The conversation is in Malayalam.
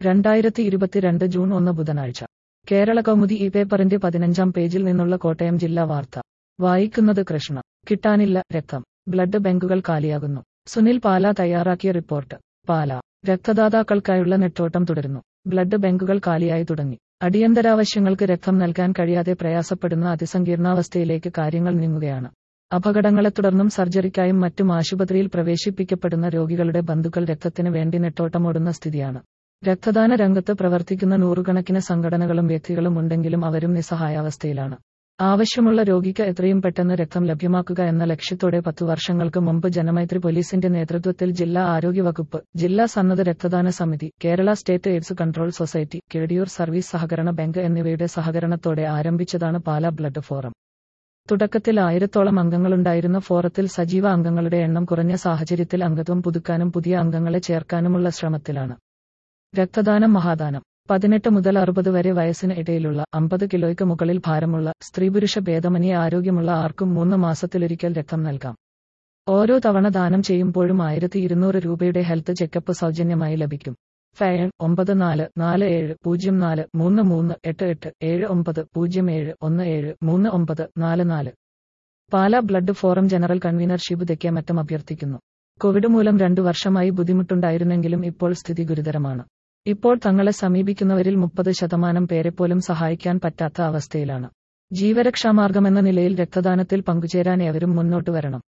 രണ്ടായിരത്തി ഇരുപത്തിരണ്ട് ജൂൺ ഒന്ന് ബുധനാഴ്ച കേരള കൗമുദി ഈ പേപ്പറിന്റെ പതിനഞ്ചാം പേജിൽ നിന്നുള്ള കോട്ടയം ജില്ലാ വാർത്ത വായിക്കുന്നത് കൃഷ്ണ കിട്ടാനില്ല രക്തം ബ്ലഡ് ബാങ്കുകൾ കാലിയാകുന്നു സുനിൽ പാല തയ്യാറാക്കിയ റിപ്പോർട്ട് പാല രക്തദാതാക്കൾക്കായുള്ള നെട്ടോട്ടം തുടരുന്നു ബ്ലഡ് ബാങ്കുകൾ കാലിയായി തുടങ്ങി അടിയന്തരാവശ്യങ്ങൾക്ക് രക്തം നൽകാൻ കഴിയാതെ പ്രയാസപ്പെടുന്ന അതിസങ്കീർണാവസ്ഥയിലേക്ക് കാര്യങ്ങൾ നീങ്ങുകയാണ് അപകടങ്ങളെ തുടർന്നും സർജറിക്കായും മറ്റും ആശുപത്രിയിൽ പ്രവേശിപ്പിക്കപ്പെടുന്ന രോഗികളുടെ ബന്ധുക്കൾ രക്തത്തിന് വേണ്ടി നെട്ടോട്ടമോടുന്ന സ്ഥിതിയാണ് രക്തദാന രംഗത്ത് പ്രവർത്തിക്കുന്ന നൂറുകണക്കിന് സംഘടനകളും വ്യക്തികളും ഉണ്ടെങ്കിലും അവരും നിസ്സഹായാവസ്ഥയിലാണ് ആവശ്യമുള്ള രോഗിക്ക് എത്രയും പെട്ടെന്ന് രക്തം ലഭ്യമാക്കുക എന്ന ലക്ഷ്യത്തോടെ പത്തു വർഷങ്ങൾക്ക് മുമ്പ് ജനമൈത്രി പോലീസിന്റെ നേതൃത്വത്തിൽ ജില്ലാ ആരോഗ്യവകുപ്പ് ജില്ലാ സന്നദ്ധ രക്തദാന സമിതി Kerala state AIDS control society Kizhadiyoor service സഹകരണ ബാങ്ക് എന്നിവയുടെ സഹകരണത്തോടെ ആരംഭിച്ചതാണ് പാല ബ്ലഡ് ഫോറം തുടക്കത്തിൽ ആയിരത്തോളം അംഗങ്ങളുണ്ടായിരുന്ന ഫോറത്തിൽ സജീവ അംഗങ്ങളുടെ എണ്ണം കുറഞ്ഞ സാഹചര്യത്തിൽ അംഗത്വം പുതുക്കാനും പുതിയ അംഗങ്ങളെ ചേർക്കാനുമുള്ള ശ്രമത്തിലാണ് രക്തദാനം മഹാദാനം പതിനെട്ട് മുതൽ അറുപത് വരെ വയസ്സിന് ഇടയിലുള്ള അമ്പത് കിലോയ്ക്ക് മുകളിൽ ഭാരമുള്ള സ്ത്രീപുരുഷ ഭേദമന്യേ ആരോഗ്യമുള്ള ആർക്കും മൂന്ന് മാസത്തിലൊരിക്കൽ രക്തം നൽകാം ഓരോ തവണ ദാനം ചെയ്യുമ്പോഴും ആയിരത്തി ഇരുന്നൂറ് രൂപയുടെ ഹെൽത്ത് ചെക്കപ്പ് സൗജന്യമായി ലഭിക്കും ഫയൺ ഒമ്പത് നാല് നാല് ഏഴ് പൂജ്യം നാല് മൂന്ന് മൂന്ന് എട്ട് എട്ട് ഏഴ് ഒമ്പത് പൂജ്യം ഏഴ് ഒന്ന് ഏഴ് മൂന്ന് ഒമ്പത് നാല് നാല് Pala blood forum general convener Shibu Thekkemattam അഭ്യർത്ഥിക്കുന്നു കോവിഡ് മൂലം രണ്ടു വർഷമായി ബുദ്ധിമുട്ടുണ്ടായിരുന്നെങ്കിലും ഇപ്പോൾ സ്ഥിതി ഗുരുതരമാണ് ഇപ്പോൾ തങ്ങളെ സമീപിക്കുന്നവരിൽ മുപ്പത് ശതമാനം പേരെപ്പോലും സഹായിക്കാൻ പറ്റാത്ത അവസ്ഥയിലാണ് ജീവരക്ഷാമാർഗമെന്ന നിലയിൽ രക്തദാനത്തിൽ പങ്കുചേരാൻ ഏവരും മുന്നോട്ട് വരണം